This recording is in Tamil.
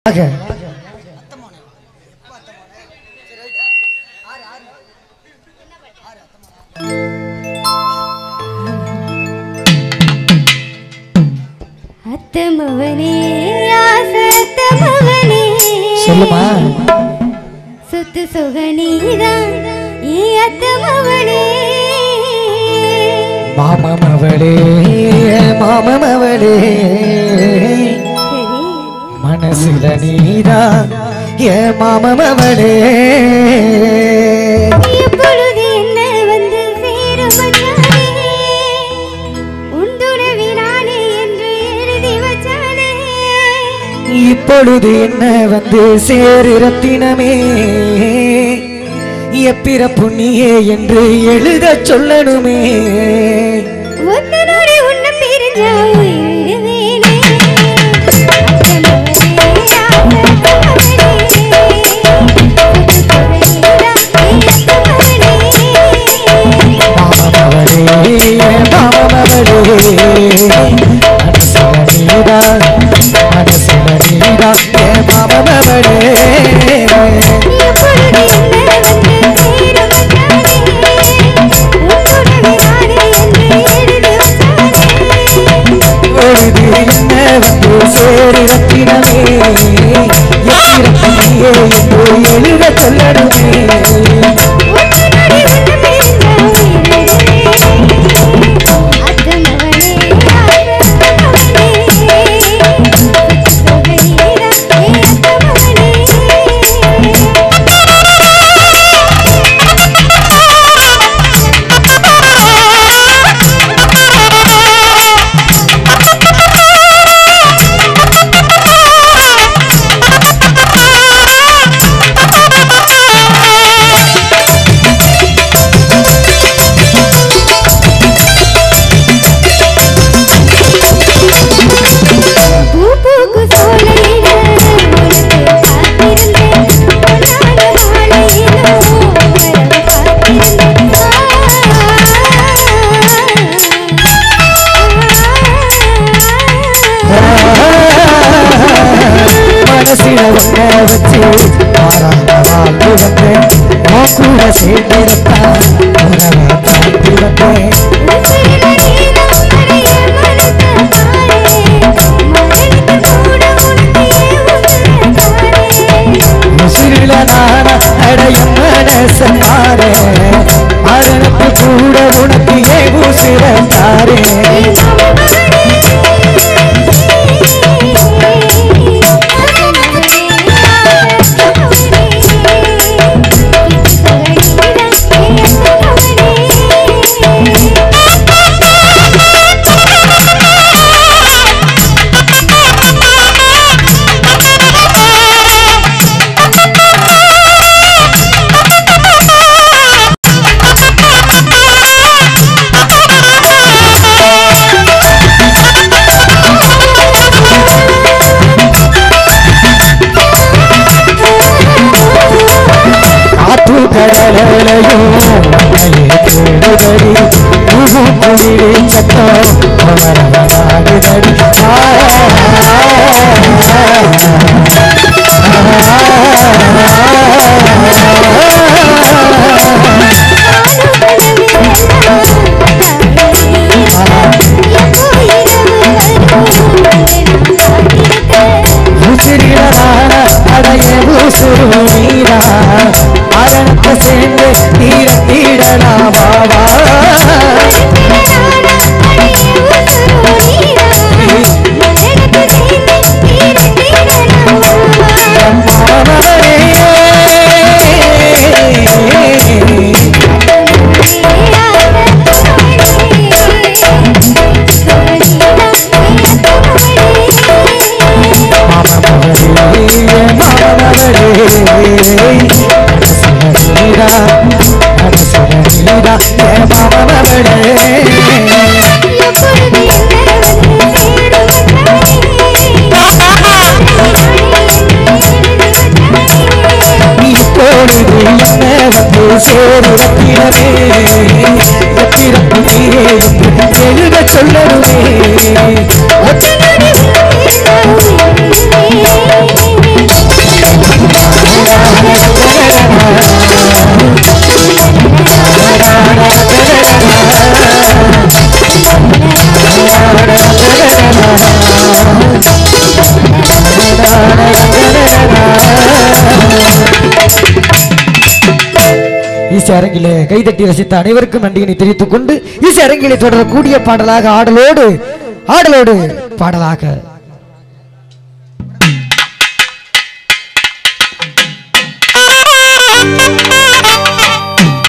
அத்தமவனே ஆசத்தமவனே சொல்லுமா சுத்து சுகனீதான் ஏ அத்தமவனே மாமம் அவளே மாமம் அவளே சரி மனசுல நீதா ஏ மாமம் அவளே எப்பொழுது என்ன வந்து சேரும் மச்சானே உன் துணைவினானே என்று எழுதி வச்சானே இப்பொழுது என்ன வந்து சேரு ரத்தினமே எப்பிற புண்ணியே என்று எழுத சொல்லணுமே ஒத்த நொடி உன்னை பிரிஞ்சா உயிர் விடுவேனே. அத்தமவனே, ஆசத்தமவனே. மாமம் அவளே மாமம் அவளே மனசுல நீதா மனசுல நீதா ஏ மாமம் அவளே எப்பொழுது என்ன வந்து சேரும் மச்சானே, உன் துணைவினானே என்று எழுதி வச்சானே. பொழுது என்ன வந்து சேரு ரத்தினமே எப்பிற புண்ணியே என்று எழுத சொல்லணுமே மனசில ஒன்ன வச்சு ஆறாம வாழ்ந்து வந்தேன் உன் கூட சேர்ந்திருந்தான் உறவை காத்து வந்தேன் உசிரில நான அடைய மனச பாரு மரணத்து கூட உனக்கு ஏ உசிர தாரே காற்று கடலையும் உன்னையே தேடுதடி புகு குயிலே சத்தம் அவரவராடுதடி உசிரிலான அடைய உசுரு நீரா மரணத்தை சேர்ந்து தீர தீடலாமா இப்பொழுது என்ன வந்து சேரு ரத்தினமே எத்திரப்பு நீரே என்று எழுத சொல்லணுமே Thank you. இசை அரங்கிலே கைதட்டி ரசித்த அனைவருக்கும் நன்றியினை தெரிவித்துக் கொண்டு இசை அரங்கிலே தொடரக்கூடிய பாடலாக ஆடலோடு ஆடலோடு பாடலாக